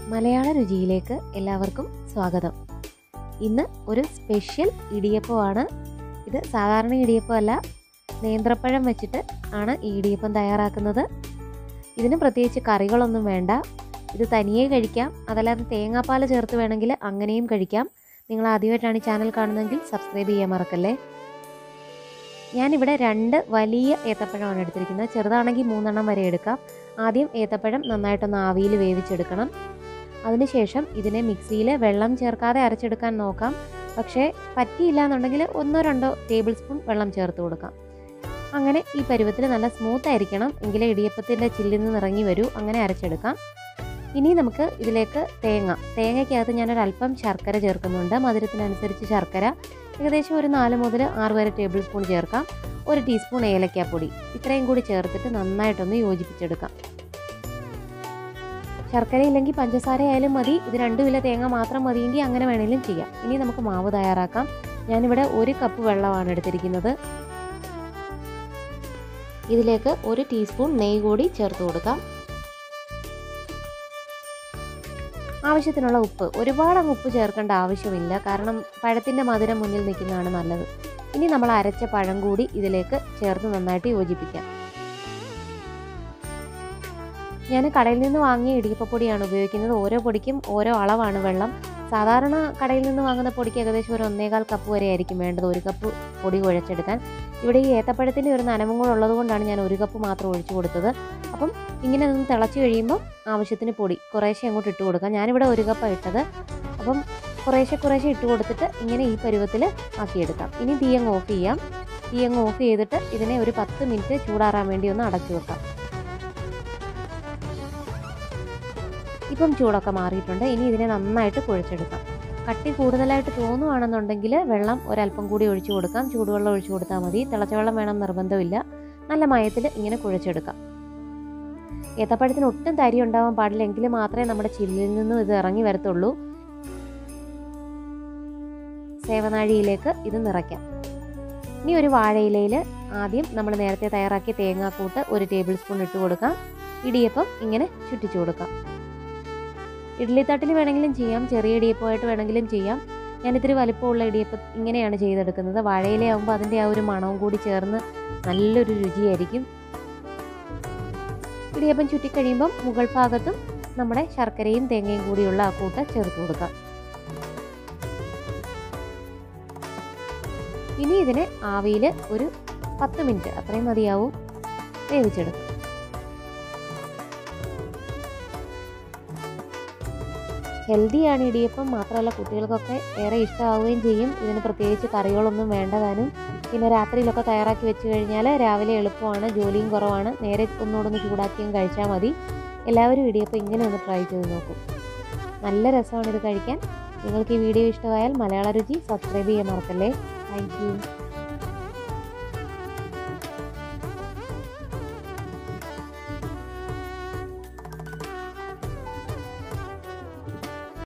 മലയാള രുചിയിലേക്ക് എല്ലാവർക്കും സ്വാഗതം ഇന്ന് ഒരു സ്പെഷ്യൽ ഇടിയപ്പമാണ് ഇത് സാധാരണ ഇടിയപ്പമല്ല നേന്ത്രപ്പഴം വെച്ചിട്ട് ആണ് ഈ ഇടിയപ്പം തയ്യാറാക്കുന്നത് ഇതിന് പ്രത്യേകിച്ച് കറികളൊന്നും വേണ്ട ഇത് തനിയെ കഴിക്കാം അതല്ലാതെ തേങ്ങാപ്പാൽ ചേർത്ത് വേണമെങ്കിൽ അങ്ങനെയും കഴിക്കാം നിങ്ങൾ ആദ്യമായിട്ടാണ് ഈ ചാനൽ കാണുന്നതെങ്കിൽ സബ്സ്ക്രൈബ് ചെയ്യാൻ മറക്കല്ലേ ഞാനിവിടെ രണ്ട് വലിയ ഏത്തപ്പഴമാണ് എടുത്തിരിക്കുന്നത് ചെറുതാണെങ്കിൽ മൂന്നെണ്ണം വരെ എടുക്കാം ആദ്യം ഏത്തപ്പഴം നന്നായിട്ടൊന്ന് ആവിയിൽ വേവിച്ചെടുക്കണം അതിനുശേഷം ഇതിനെ മിക്സിയിൽ വെള്ളം ചേർക്കാതെ അരച്ചെടുക്കാൻ നോക്കാം പക്ഷേ പറ്റിയില്ല എന്നുണ്ടെങ്കിൽ ഒന്നോ രണ്ടോ ടേബിൾ സ്പൂൺ വെള്ളം ചേർത്ത് കൊടുക്കാം അങ്ങനെ ഈ പരുവത്തിൽ നല്ല സ്മൂത്ത് ആയിരിക്കണം എങ്കിലേ ഇടിയപ്പത്തിൻ്റെ ചില്ലിൽ നിന്ന് ഇറങ്ങി വരൂ അങ്ങനെ അരച്ചെടുക്കാം ഇനി നമുക്ക് ഇതിലേക്ക് തേങ്ങ തേങ്ങയ്ക്കകത്ത് ഞാനൊരു അല്പം ശർക്കര ചേർക്കുന്നുണ്ട് മധുരത്തിനനുസരിച്ച് ശർക്കര ഏകദേശം ഒരു നാല് മുതൽ ആറ് വരെ ടേബിൾ സ്പൂൺ ചേർക്കാം ഒരു ടീസ്പൂൺ ഏലക്കാപ്പൊടി ഇത്രയും കൂടി ചേർത്തിട്ട് നന്നായിട്ടൊന്ന് യോജിപ്പിച്ചെടുക്കാം ശർക്കര ഇല്ലെങ്കിൽ പഞ്ചസാര ആയാലും മതി ഇത് രണ്ടും ഇല്ല തേങ്ങ മാത്രം മതിയെങ്കിൽ അങ്ങനെ വേണമെങ്കിലും ചെയ്യാം ഇനി നമുക്ക് മാവ് തയ്യാറാക്കാം ഞാനിവിടെ ഒരു കപ്പ് വെള്ളമാണ് എടുത്തിരിക്കുന്നത് ഇതിലേക്ക് ഒരു ടീസ്പൂൺ നെയ്യ് കൂടി ചേർത്ത് കൊടുക്കാം ആവശ്യത്തിനുള്ള ഉപ്പ് ഒരുപാട് അങ്ങ് ഉപ്പ് ചേർക്കേണ്ട ആവശ്യമില്ല കാരണം പഴത്തിൻ്റെ മധുരം മുന്നിൽ നിൽക്കുന്നതാണ് നല്ലത് ഇനി നമ്മൾ അരച്ച പഴം കൂടി ഇതിലേക്ക് ചേർത്ത് നന്നായിട്ട് യോജിപ്പിക്കാം ഞാൻ കടയിൽ നിന്ന് വാങ്ങിയ ഇടിയപ്പപ്പൊടിയാണ് ഉപയോഗിക്കുന്നത് ഓരോ പൊടിക്കും ഓരോ അളവാണ് വെള്ളം സാധാരണ കടയിൽ നിന്ന് വാങ്ങുന്ന പൊടിക്ക് ഏകദേശം ഒരു ഒന്നേകാൽ കപ്പ് വരെ ആയിരിക്കും വേണ്ടത് ഒരു കപ്പ് പൊടി കുഴച്ചെടുക്കാൻ ഇവിടെ ഈ ഏത്തപ്പഴത്തിൻ്റെ ഒരു നനവും കൂടെ ഉള്ളത് കൊണ്ടാണ് ഞാൻ ഒരു കപ്പ് മാത്രം ഒഴിച്ചു കൊടുത്തത് അപ്പം ഇങ്ങനെ നിന്ന് തിളച്ച് കഴിയുമ്പോൾ ആവശ്യത്തിന് പൊടി കുറേശ്ശെ അങ്ങോട്ട് ഇട്ട് കൊടുക്കാം ഞാനിവിടെ ഒരു കപ്പാണ് ഇട്ടത് അപ്പം കുറേശ്ശെ കുറേശ്ശെ ഇട്ട് കൊടുത്തിട്ട് ഇങ്ങനെ ഈ പരുവത്തിൽ ആക്കിയെടുക്കാം ഇനി തീ അങ്ങ് ഓഫ് ചെയ്യാം തീ അങ്ങ് ഓഫ് ചെയ്തിട്ട് ഇതിനെ ഒരു പത്ത് മിനിറ്റ് ചൂടാറാൻ വേണ്ടി ഒന്ന് അടച്ചു വെക്കാം ഇപ്പം ചൂടൊക്കെ മാറിയിട്ടുണ്ട് ഇനി ഇതിനെ നന്നായിട്ട് കുഴച്ചെടുക്കാം കട്ടി കൂടുതലായിട്ട് തോന്നുവാണെന്നുണ്ടെങ്കിൽ വെള്ളം ഒരല്പം കൂടി ഒഴിച്ചു കൊടുക്കാം ചൂടുവെള്ളം ഒഴിച്ചു കൊടുത്താൽ മതി തിളച്ച വെള്ളം വേണം നിർബന്ധമില്ല നല്ല മയത്തിൽ ഇങ്ങനെ കുഴച്ചെടുക്കാം ഏത്തപ്പഴത്തിന് ഒട്ടും തരി ഉണ്ടാവാൻ പാടില്ല എങ്കിൽ മാത്രമേ നമ്മുടെ ചില്ലിൽ നിന്നും ഇത് ഇറങ്ങി വരത്തുള്ളൂ സേവനാഴിയിലേക്ക് ഇത് നിറയ്ക്കാം ഇനി ഒരു വാഴയിലയിൽ ആദ്യം നമ്മൾ നേരത്തെ തയ്യാറാക്കിയ തേങ്ങാക്കൂട്ട് ഒരു ടേബിൾ സ്പൂൺ ഇട്ട് കൊടുക്കാം ഇടിയപ്പം ഇങ്ങനെ ചുറ്റിച്ചു കൊടുക്കാം ഇഡ്ഡലിത്തട്ടിൽ വേണമെങ്കിലും ചെയ്യാം ചെറിയ ഇടിയപ്പമായിട്ട് വേണമെങ്കിലും ചെയ്യാം ഞാനിത്തിരി വലിപ്പമുള്ള ഇടിയപ്പം ഇങ്ങനെയാണ് ചെയ്തെടുക്കുന്നത് വാഴയിലയാകുമ്പോൾ അതിൻ്റെ ആ ഒരു മണവും കൂടി ചേർന്ന് നല്ലൊരു രുചിയായിരിക്കും ഇടിയപ്പം ചുറ്റിക്കഴിയുമ്പം മുകൾ ഭാഗത്തും നമ്മുടെ ശർക്കരയും തേങ്ങയും കൂടിയുള്ള ആ കൂട്ട് ചേർത്ത് കൊടുക്കാം ഇനി ഇതിനെ ആവിയിൽ ഒരു പത്ത് മിനിറ്റ് അത്രയും മതിയാവും വേവിച്ചെടുക്കും ഹെൽത്തിയാണ് ഇടിയപ്പം മാത്രമല്ല കുട്ടികൾക്കൊക്കെ ഏറെ ഇഷ്ടമാവുകയും ചെയ്യും ഇതിന് പ്രത്യേകിച്ച് കറികളൊന്നും വേണ്ടതാനും പിന്നെ രാത്രിയിലൊക്കെ തയ്യാറാക്കി വെച്ച് കഴിഞ്ഞാൽ രാവിലെ എളുപ്പമാണ് ജോലിയും കുറവാണ് നേരെ ഒന്നുകൂടെ ചൂടാക്കിയും കഴിച്ചാൽ മതി എല്ലാവരും ഇടിയപ്പം ഇങ്ങനെ ഒന്ന് ട്രൈ ചെയ്ത് നോക്കും നല്ല രസമാണ് ഇത് കഴിക്കാൻ നിങ്ങൾക്ക് ഈ വീഡിയോ ഇഷ്ടമായാൽ മലയാള രുചി സബ്സ്ക്രൈബ് ചെയ്യാൻ മറക്കല്ലേ താങ്ക്